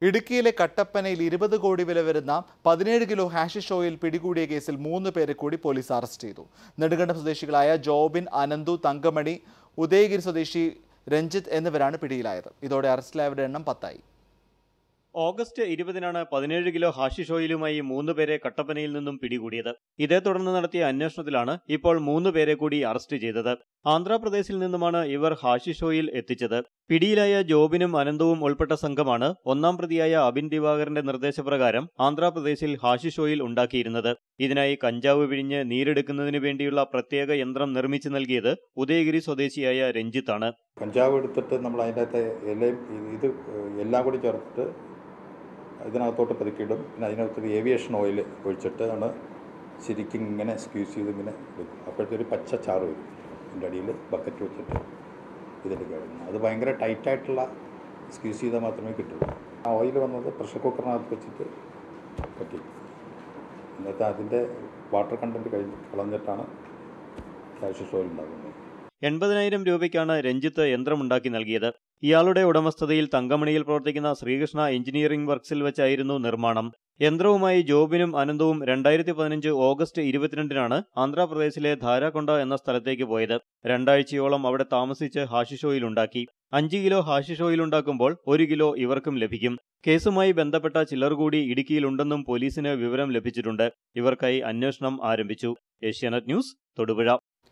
ഇടുക്കിയിലെ കട്ടപ്പനയിൽ ഇരുപത് കോടി വില വരുന്ന പതിനേഴ് കിലോ ഹാഷിഷ് ഓയിൽ പിടികൂടിയ കേസിൽ മൂന്ന് പേരെ കൂടി പോലീസ് അറസ്റ്റ് ചെയ്തു നെടുങ്കണ്ടം സ്വദേശികളായ ജോബിൻ അനന്തു തങ്കമണി ഉദയഗിരി സ്വദേശി രഞ്ജിത്ത് എന്നിവരാണ് പിടിയിലായത് ഇതോടെ അറസ്റ്റിലായവരുടെ എണ്ണം പത്തായി ഓഗസ്റ്റ് ഇരുപതിനാണ് പതിനേഴ് കിലോ ഹാഷിഷ് ഓയിലുമായി മൂന്ന് പേരെ കട്ടപ്പനയിൽ നിന്നും പിടികൂടിയത് ഇതേ തുടർന്ന് നടത്തിയ അന്വേഷണത്തിലാണ് ഇപ്പോൾ മൂന്ന് പേരെ കൂടി അറസ്റ്റ് ചെയ്തത് ആന്ധ്രാപ്രദേശിൽ നിന്നുമാണ് ഇവർ ഹാഷിഷ് ഓയിൽ എത്തിച്ചത് പിടിയിലായ ജോബിനും അനന്തവും ഉൾപ്പെട്ട സംഘമാണ് ഒന്നാം പ്രതിയായ അബിൻ ദിവാകരന്റെ നിർദ്ദേശപ്രകാരം ആന്ധ്രാപ്രദേശിൽ ഹാഷിഷ് ഓയിൽ ഉണ്ടാക്കിയിരുന്നത് ഇതിനായി കഞ്ചാവ് വിഴിഞ്ഞ് നീരെടുക്കുന്നതിന് വേണ്ടിയുള്ള പ്രത്യേക യന്ത്രം നിർമ്മിച്ചു നൽകിയത് ഉദയഗിരി സ്വദേശിയായ രഞ്ജിത്താണ് കഞ്ചാവ് എടുത്തിട്ട് നമ്മൾ അതിൻ്റെ അകത്തെ ഇലയും ഇത് എല്ലാം കൂടി ചേർത്തിട്ട് ഇതിനകത്തോട്ട് പതുക്കിയിടും പിന്നെ അതിനകത്ത് ഏവിയേഷൻ ഓയിൽ ഒഴിച്ചിട്ട് ആണ് ശരിക്കും ഇങ്ങനെ സ്ക്യൂസ് ചെയ്ത് ഇങ്ങനെ എടുക്കും അപ്പോഴത്തെ ഒരു പച്ച ചാറ് വരും അതിൻ്റെ അടിയിൽ ബക്കറ്റ് വെച്ചിട്ട് ഇതിലേക്ക് കിടക്കുന്നു അത് ഭയങ്കര ടൈറ്റായിട്ടുള്ള സ്ക്യൂസ് ചെയ്താൽ മാത്രമേ കിട്ടുള്ളൂ ആ ഓയിൽ വന്നത് പ്രഷർ കുക്കറിനകത്ത് വെച്ചിട്ട് പറ്റി എന്നിട്ട് അതിൻ്റെ വാട്ടർ കണ്ടൻറ്റ് കഴിഞ്ഞ് കളഞ്ഞിട്ടാണ് കാഷ്യസ് ഓയിൽ ഉണ്ടാകുന്നത് എൺപതിനായിരം രൂപയ്ക്കാണ് രഞ്ജിത്ത് യന്ത്രമുണ്ടാക്കി നൽകിയത് ഇയാളുടെ ഉടമസ്ഥതയിൽ തങ്കമണിയിൽ പ്രവർത്തിക്കുന്ന ശ്രീകൃഷ്ണ എഞ്ചിനീയറിംഗ് വർക്സിൽ വെച്ചായിരുന്നു നിർമ്മാണം യന്ത്രവുമായി ജോബിനും അനന്തവും രണ്ടായിരത്തി പതിനഞ്ച് ഓഗസ്റ്റ് ഇരുപത്തിരണ്ടിനാണ് ആന്ധ്രാപ്രദേശിലെ ധാരാകൊണ്ട എന്ന സ്ഥലത്തേക്ക് പോയത് രണ്ടാഴ്ചയോളം അവിടെ താമസിച്ച് ഹാഷിഷ് ഓയിൽ ഉണ്ടാക്കി അഞ്ച് കിലോ ഹാഷിഷ് ഓയിൽ ഉണ്ടാക്കുമ്പോൾ ഒരു കിലോ ഇവർക്കും ലഭിക്കും കേസുമായി ബന്ധപ്പെട്ട ചിലർ കൂടി ഇടുക്കിയിലുണ്ടെന്നും പോലീസിന് വിവരം ലഭിച്ചിട്ടുണ്ട് ഇവർക്കായി അന്വേഷണം ആരംഭിച്ചു ഏഷ്യാനെറ്റ് ന്യൂസ് തൊടുപുഴ